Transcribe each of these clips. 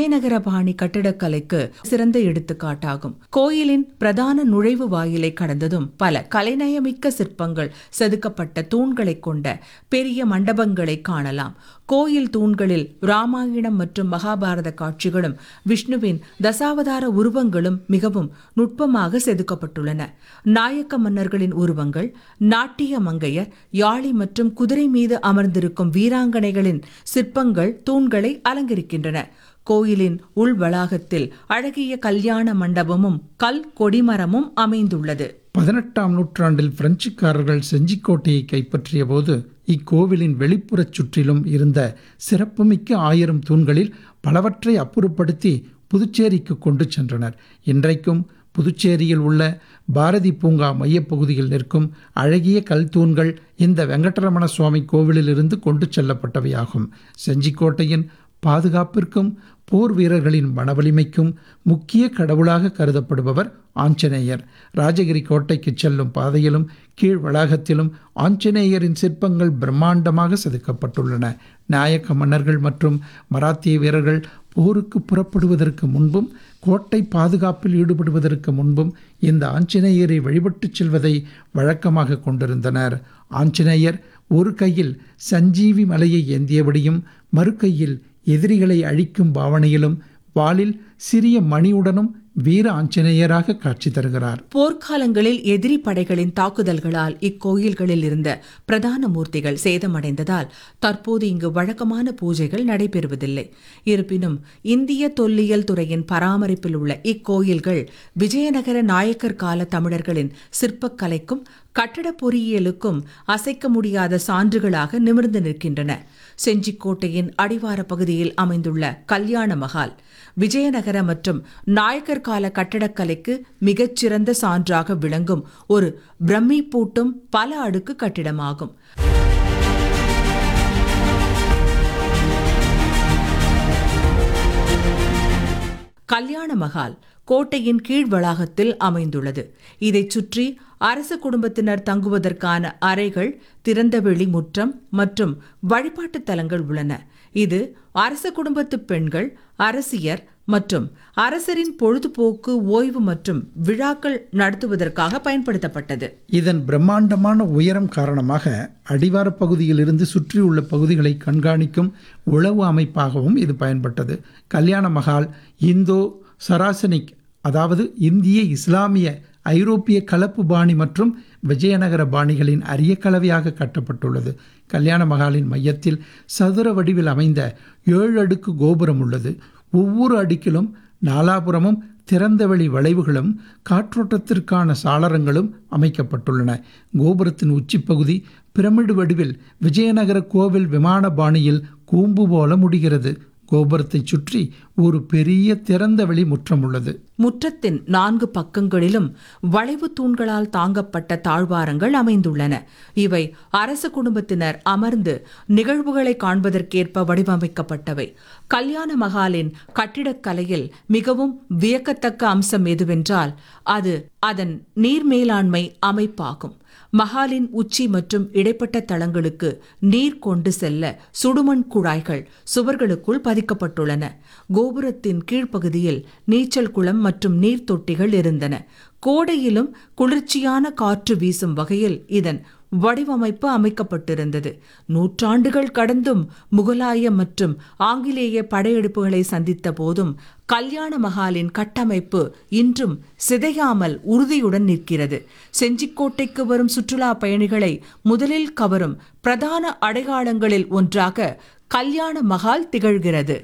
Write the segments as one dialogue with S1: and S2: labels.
S1: விஜயநகர பாணி கட்டிடக்கலைக்கு சிறந்த எடுத்துக்காட்டாகும் கோயிலின் பிரதான நுழைவு வாயிலை கடந்ததும் பல கலைநயமிக்க சிற்பங்கள் செதுக்கப்பட்ட தூண்களைக் கொண்ட பெரிய மண்டபங்களை காணலாம் கோயில் தூண்களில் ராமாயணம் மற்றும் மகாபாரத காட்சிகளும் விஷ்ணுவின் தசாவதார உருவங்களும் மிகவும் நுட்பமாக செதுக்கப்பட்டுள்ளன நாயக்க மன்னர்களின் உருவங்கள் நாட்டிய மங்கையர் யாழி மற்றும் குதிரை மீது அமர்ந்திருக்கும் வீராங்கனைகளின் சிற்பங்கள் தூண்களை அலங்கரிக்கின்றன கோயிலின் உள் வளாகத்தில் அழகிய கல்யாண மண்டபமும் கல் கொடிமரமும் அமைந்துள்ளது
S2: பதினெட்டாம் நூற்றாண்டில் பிரெஞ்சுக்காரர்கள் செஞ்சிக்கோட்டையை கைப்பற்றிய போது இக்கோவிலின் வெளிப்புறச் சுற்றிலும் இருந்த சிறப்புமிக்க ஆயிரம் தூண்களில் பலவற்றை அப்புறப்படுத்தி புதுச்சேரிக்கு கொண்டு சென்றனர் இன்றைக்கும் புதுச்சேரியில் உள்ள பாரதி பூங்கா மையப்பகுதியில் நிற்கும் அழகிய கல் தூண்கள் இந்த வெங்கடரமண சுவாமி கோவிலிலிருந்து கொண்டு செல்லப்பட்டவையாகும் செஞ்சிக்கோட்டையின் பாதுகாப்பிற்கும் போர் வீரர்களின் மனவலிமைக்கும் முக்கிய கடவுளாக கருதப்படுபவர் ஆஞ்சநேயர் ராஜகிரி கோட்டைக்கு செல்லும் பாதையிலும் கீழ் வளாகத்திலும் ஆஞ்சநேயரின் சிற்பங்கள் பிரம்மாண்டமாக செதுக்கப்பட்டுள்ளன நாயக்க மன்னர்கள் மற்றும் மராத்திய வீரர்கள் போருக்கு புறப்படுவதற்கு முன்பும் கோட்டை பாதுகாப்பில் ஈடுபடுவதற்கு முன்பும் இந்த ஆஞ்சநேயரை வழிபட்டுச் செல்வதை வழக்கமாக கொண்டிருந்தனர் ஆஞ்சநேயர் ஒரு கையில் சஞ்சீவி மலையை ஏந்தியபடியும் மறு கையில் எதிரிகளை அழிக்கும் பாவனையிலும் வாளில் சிறிய மணியுடனும் வீர ஆஞ்சநேயராக காட்சி தருகிறார்
S1: போர்க்காலங்களில் எதிரி படைகளின் தாக்குதல்களால் இக்கோயில்களில் இருந்த பிரதான மூர்த்திகள் சேதமடைந்ததால் தற்போது இங்கு வழக்கமான பூஜைகள் நடைபெறுவதில்லை இருப்பினும் இந்திய தொல்லியல் துறையின் பராமரிப்பில் உள்ள இக்கோயில்கள் விஜயநகர நாயக்கர் கால தமிழர்களின் சிற்பக்கலைக்கும் கட்டட பொறியியலுக்கும் அசைக்க முடியாத சான்றுகளாக நிமிர்ந்து நிற்கின்றன செஞ்சிக்கோட்டையின் அடிவார பகுதியில் அமைந்துள்ள கல்யாண மகால் விஜயநகர மற்றும் நாயக்கர் கால கட்டடக்கலைக்கு மிகச்சிறந்த சான்றாக விளங்கும் ஒரு பிரம்மி பூட்டும் பல அடுக்கு கட்டிடமாகும் கல்யாண மகால் கோட்டையின் கீழ் வளாகத்தில் அமைந்துள்ளது இதைச் சுற்றி அரச குடும்பத்தினர் தங்குவதற்கான அறைகள் திறந்தவெளி முற்றம் மற்றும் வழிபாட்டுத் தலங்கள் உள்ளன இது அரச குடும்பத்து பெண்கள் அரசியர் மற்றும் அரசரின் பொழுதுபோக்கு ஓய்வு மற்றும் விழாக்கள் நடத்துவதற்காக பயன்படுத்தப்பட்டது
S2: இதன் பிரம்மாண்டமான உயரம் காரணமாக அடிவார பகுதியிலிருந்து சுற்றியுள்ள பகுதிகளை கண்காணிக்கும் உளவு அமைப்பாகவும் இது பயன்பட்டது கல்யாண மகால் இந்தோ சராசனிக் அதாவது இந்திய இஸ்லாமிய ஐரோப்பிய கலப்பு பாணி மற்றும் விஜயநகர பாணிகளின் அரிய கலவையாக கட்டப்பட்டுள்ளது கல்யாண மகாலின் மையத்தில் சதுர வடிவில் அமைந்த ஏழு அடுக்கு கோபுரம் உள்ளது ஒவ்வொரு அடுக்கிலும் நாலாபுரமும் திறந்தவெளி வளைவுகளும் காற்றோட்டத்திற்கான சாளரங்களும் அமைக்கப்பட்டுள்ளன கோபுரத்தின் உச்சிப்பகுதி பிரமிடு வடிவில் விஜயநகர கோவில் விமான பாணியில் கூம்பு போல முடிகிறது கோபுரத்தை சுற்றி ஒரு பெரிய திறந்த வெளி முற்றம் உள்ளது
S1: முற்றத்தின் நான்கு பக்கங்களிலும் வளைவு தூண்களால் தாங்கப்பட்ட தாழ்வாரங்கள் அமைந்துள்ளன இவை அரச குடும்பத்தினர் அமர்ந்து நிகழ்வுகளை காண்பதற்கேற்ப வடிவமைக்கப்பட்டவை கல்யாண மகாலின் கட்டிடக்கலையில் மிகவும் வியக்கத்தக்க அம்சம் எதுவென்றால் அது அதன் நீர் மேலாண்மை அமைப்பாகும் மகாலின் உச்சி மற்றும் இடைப்பட்ட தளங்களுக்கு நீர் கொண்டு செல்ல சுடுமண் குழாய்கள் சுவர்களுக்குள் பதிக்கப்பட்டுள்ளன கோபுரத்தின் கீழ்ப்பகுதியில் நீச்சல் குளம் மற்றும் நீர் தொட்டிகள் இருந்தன கோடையிலும் குளிர்ச்சியான காற்று வீசும் வகையில் இதன் வடிவமைப்பு அமைக்கப்பட்டிருந்தது நூற்றாண்டுகள் கடந்தும் முகலாய மற்றும் ஆங்கிலேய படையெடுப்புகளை சந்தித்த போதும் கல்யாண மகாலின் கட்டமைப்பு இன்றும் சிதையாமல் உறுதியுடன் நிற்கிறது செஞ்சிக்கோட்டைக்கு வரும் சுற்றுலா பயணிகளை முதலில் கவரும் பிரதான அடையாளங்களில் ஒன்றாக கல்யாண மகால் திகழ்கிறது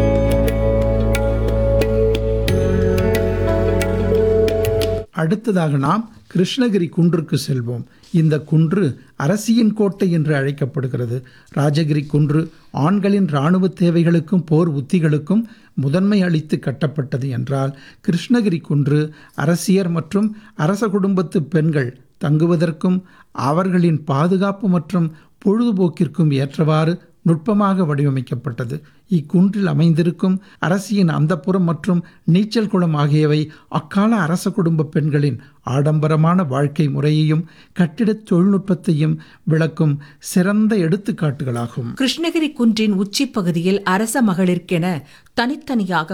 S2: அடுத்ததாக நாம் கிருஷ்ணகிரி குன்றுக்கு செல்வோம் இந்த குன்று அரசியின் கோட்டை என்று அழைக்கப்படுகிறது ராஜகிரி குன்று ஆண்களின் இராணுவ தேவைகளுக்கும் போர் உத்திகளுக்கும் முதன்மை அளித்து கட்டப்பட்டது என்றால் கிருஷ்ணகிரி குன்று அரசியர் மற்றும் அரச குடும்பத்து பெண்கள் தங்குவதற்கும் அவர்களின் பாதுகாப்பு மற்றும் பொழுதுபோக்கிற்கும் ஏற்றவாறு நுட்பமாக வடிவமைக்கப்பட்டது இக்குன்றில் அமைந்திருக்கும் அரசியின் அந்தப்புறம் மற்றும் நீச்சல் குளம் ஆகியவை அக்கால அரச குடும்ப பெண்களின் ஆடம்பரமான வாழ்க்கை முறையையும் கட்டிடத் தொழில்நுட்பத்தையும் விளக்கும் சிறந்த எடுத்துக்காட்டுகளாகும்
S1: கிருஷ்ணகிரி குன்றின் உச்சிப் பகுதியில் அரச மகளிருக்கென தனித்தனியாக